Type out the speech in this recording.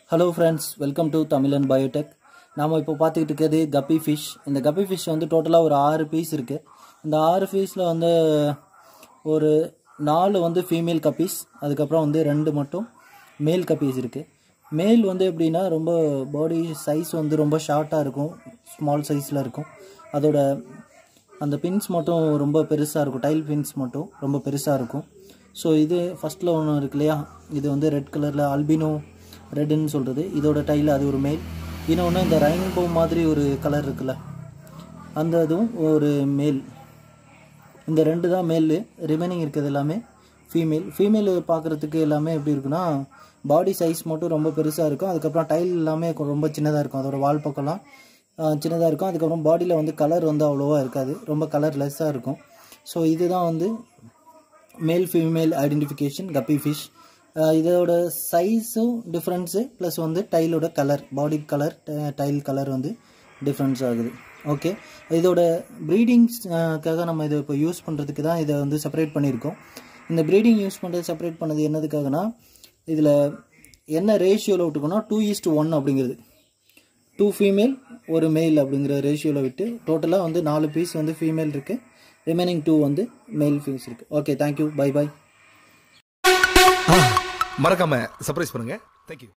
hello friends welcome to Tamilan biotech நாம் இப்போ பார்த்துக்கிட்டு இருக்கிறது கப்பி ஃபிஷ் இந்த கப்பி ஃபிஷ் வந்து டோட்டலாக ஒரு ஆறு பீஸ் இருக்குது இந்த ஆறு பீஸில் வந்து ஒரு நாலு வந்து ஃபீமேல் கப்பீஸ் அதுக்கப்புறம் வந்து ரெண்டு மட்டும் மேல் கப்பீஸ் இருக்குது மேல் வந்து எப்படின்னா ரொம்ப பாடி சைஸ் வந்து ரொம்ப ஷார்ட்டாக இருக்கும் ஸ்மால் சைஸில் இருக்கும் அதோட அந்த பின்ஸ் மட்டும் ரொம்ப பெருசாக இருக்கும் டைல் பின்ஸ் மட்டும் ரொம்ப பெருசாக இருக்கும் ஸோ இது ஃபஸ்ட்டில் ஒன்று இருக்கு இல்லையா இது வந்து ரெட் கலரில் அல்பினோ ரெட்டுன்னு சொல்கிறது இதோட டைல் அது ஒரு மேல் இன்னொன்று இந்த ரெயின்போ மாதிரி ஒரு கலர் இருக்குல்ல அந்த இதுவும் ஒரு மேல் இந்த ரெண்டு தான் மேல் ரிமைனிங் இருக்கிறது எல்லாமே ஃபீமேல் ஃபீமேல் பார்க்குறதுக்கு எல்லாமே எப்படி இருக்குன்னா பாடி சைஸ் மட்டும் ரொம்ப பெருசாக இருக்கும் அதுக்கப்புறம் டைல் எல்லாமே கொ- ரொம்ப சின்னதாக இருக்கும் அதோட வால் பக்கம்லாம் சின்னதாக இருக்கும் அதுக்கப்புறம் பாடியில் வந்து கலர் வந்து அவ்வளோவா இருக்காது ரொம்ப கலர் லெஸ்ஸாக இருக்கும் ஸோ இதுதான் வந்து மேல் ஃபீமேல் ஐடென்டிஃபிகேஷன் கப்பி ஃபிஷ் இதோட சைஸும் டிஃப்ரென்ஸு ப்ளஸ் வந்து டைலோட colour body colour tail colour வந்து டிஃப்ரென்ஸ் ஆகுது ஓகே இதோட ப்ரீடிங்ஸ்க்காக நம்ம இதை இப்போ யூஸ் பண்ணுறதுக்கு தான் இதை வந்து செப்பரேட் பண்ணியிருக்கோம் இந்த ப்ரீடிங் யூஸ் பண்ணுறது செப்பரேட் பண்ணது என்னதுக்காகனா இதில் என்ன ரேஷியோவில் விட்டுக்கோனா டூ ஈஸ்ட் ஒன் அப்படிங்கிறது டூ ஃபீமேல் ஒரு மேல் அப்படிங்கிற ரேஷியோவில் விட்டு டோட்டலாக வந்து நாலு பீஸ் வந்து ஃபீமேல் இருக்குது ரிமைனிங் டூ வந்து மேல் பீஸ் இருக்குது ஓகே தேங்க்யூ பை பை மறக்காம சர்ப்ரைஸ் பண்ணுங்க தேங்க்யூ